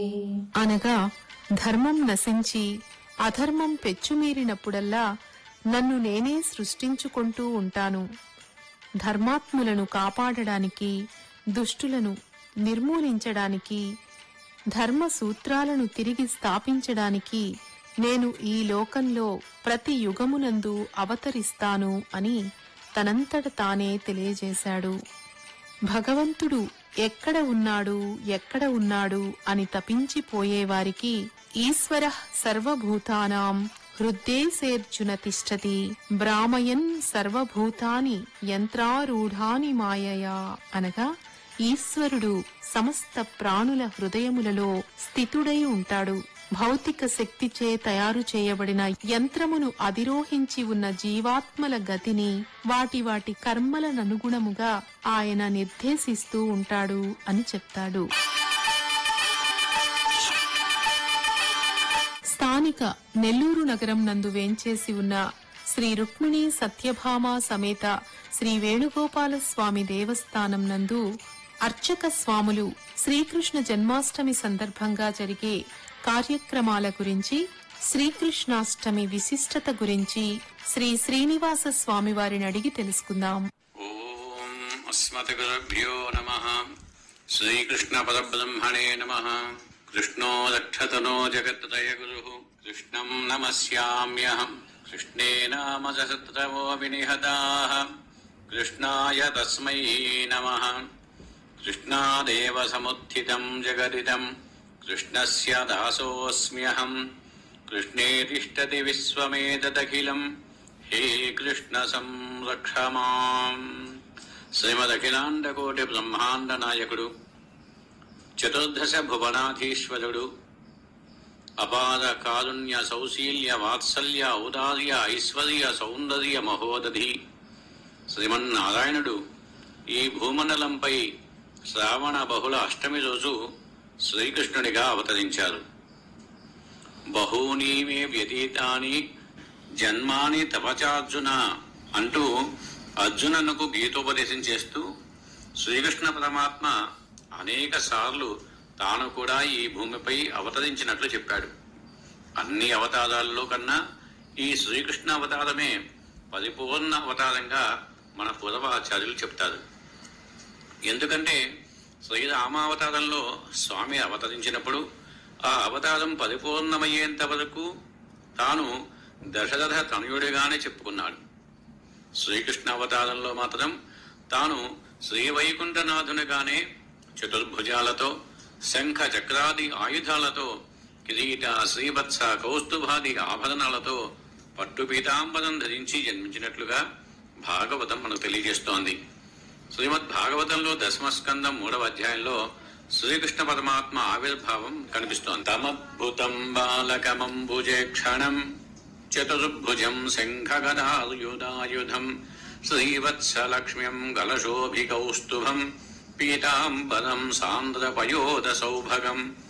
అనగా ధర్మం నశించి అధర్మం పెచ్చుమీరినప్పుడల్లా నన్ను నేనే సృష్టించుకుంటూ ఉంటాను ధర్మాత్ములను కాపాడడానికి దుష్టులను నిర్మూలించడానికి ధర్మ సూత్రాలను తిరిగి స్థాపించడానికి నేను ఈ లోకంలో ప్రతి యుగమునందు అవతరిస్తాను అని తనంతట తానే తెలియజేశాడు భగవంతుడు ఎక్కడ ఉన్నాడు ఎక్కడ ఉన్నాడు అని తపించిపోయేవారికి ఈశ్వర సర్వభూతానాం హృద్దేశేర్జున తిష్టతి బ్రామయన్ సర్వభూతాని యంత్రారూఢాని మాయయా అనగా ఈశ్వరుడు సమస్త ప్రాణుల హృదయములలో స్థితుడై ఉంటాడు భౌతిక శక్తిచే తయారు చేయబడిన యంత్రమును అధిరోహించి ఉన్న జీవాత్మల గతిని వాటి వాటి కర్మలననుగుణముగా ఆయన నిర్దేశిస్తూ ఉంటాడు అని చెప్తాడు స్థానిక నెల్లూరు నగరం నందు వేంచేసి ఉన్న శ్రీ రుక్మిణి సత్యభామ సమేత శ్రీ వేణుగోపాల స్వామి దేవస్థానం నందు అర్చక స్వాములు శ్రీకృష్ణ జన్మాష్టమి సందర్భంగా జరిగే కార్యక్రమాల గురించి శ్రీకృష్ణాష్టమి విశిష్టత గురించి శ్రీ శ్రీనివాస స్వామి వారిని అడిగి తెలుసుకుందాం ఓం అస్మద్గురుభ్యో నమ శ్రీకృష్ణ పరబ్రహ్మణే నమ కృష్ణో దక్షతనో జగత్తయ గురు కృష్ణం నమస్యామ్యహం కృష్ణే నామ సహస్రవో వినిహతా కృష్ణాయ తస్మై నమ కృష్ణాదేవ సముత్థితం జగదిదం కృష్ణస్య దాసోऽస్మ్యహం కృష్ణే తిష్టతి విశ్వమేతదఖిలం హే కృష్ణ సంరక్ష మాం శ్రీమదఖిలాండకోటి బ్రహ్మాండ నాయకుడు చతుర్దశ భువనాధీశ్వరుడు అపార కారుణ్య సౌశీల్య వాత్సల్య ఔదార్య ఐశ్వర్య సౌందర్య మహోదధి శ్రీమన్నారాయణుడు ఈ భూమండలంపై శ్రావణ బహుళ అష్టమి రోజు శ్రీకృష్ణుడిగా అవతరించారు బహూని మే వ్యతీతాని జన్మాని తపచార్జున అంటూ అర్జుననుకు గీతోపదేశం చేస్తూ శ్రీకృష్ణ పరమాత్మ అనేక సార్లు తాను కూడా ఈ భూమిపై అవతరించినట్లు చెప్పాడు అన్ని అవతారాల్లో కన్నా ఈ శ్రీకృష్ణ అవతారమే పరిపూర్ణ అవతారంగా మన పూర్వాచార్యులు చెప్తారు ఎందుకంటే శ్రీరామావతారంలో స్వామి అవతరించినప్పుడు ఆ అవతారం పరిపూర్ణమయ్యేంత వరకు తాను దశరథ తనయుడిగానే చెప్పుకున్నాడు శ్రీకృష్ణ అవతారంలో మాత్రం తాను శ్రీవైకుంఠనాథునిగానే చతుర్భుజాలతో శంఖ చక్రాది ఆయుధాలతో కిరీట శ్రీవత్స కౌస్తుభాది ఆభరణాలతో పట్టు పీతాంబరం ధరించి జన్మించినట్లుగా భాగవతం మనకు తెలియజేస్తోంది శ్రీమద్ భాగవతంలో దశమస్కందం మూడవ అధ్యాయంలో శ్రీకృష్ణ పరమాత్మ ఆవిర్భావం కనిపిస్తోంది తమద్భుతం బాలకమంబుజే క్షణం చతుర్భుజం శంఖగదాయుధాయుధం శ్రీవత్సలక్ష్మ్యం గలశోభికౌస్తుభం పీతాంబరం సాంద్రపయోద సౌభగం